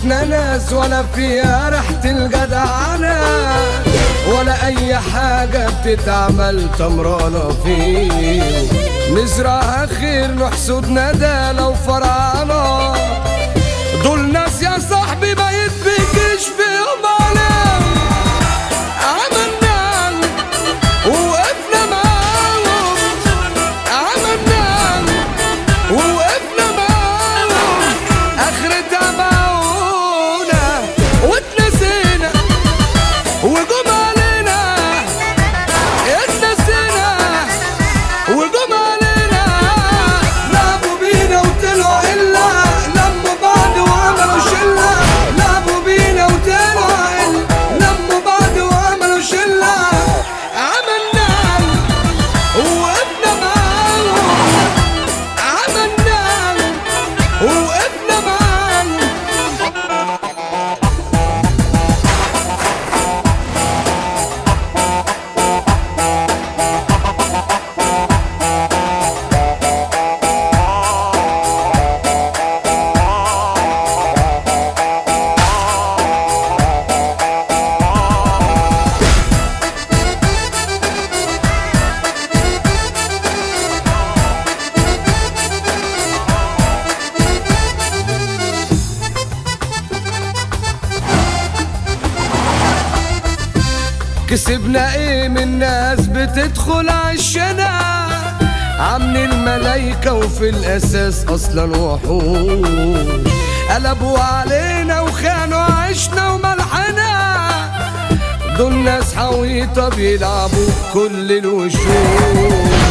شفنا ناس ولا فيها ريحة الجدعنة ولا أي حاجة بتتعمل تمرانة فيه نزرعها خير نحسد ندالة وفرعانة دول ناس يا صاحبي ما يتبكيش فيهم علام عملنا ووقفنا معاهم عملنا ووقفنا معاهم اخرتها باعونا واتنسينا وجم علينا اتنسينا وجم علينا لعبوا بينا وطلعوا إلا لموا بعض وعملوا شلة لعبوا بينا وطلعوا إلا لموا بعض وعملوا شلة عملنا ووقفنا معاهم عملنا ووقفنا معاهم كسبنا ايه من ناس بتدخل عشنا عاملين الملايكة وفي الأساس أصلا وحوش قلبوا علينا وخانوا عشنا وملحنا دول ناس حويطة بيلعبوا كل الوشوش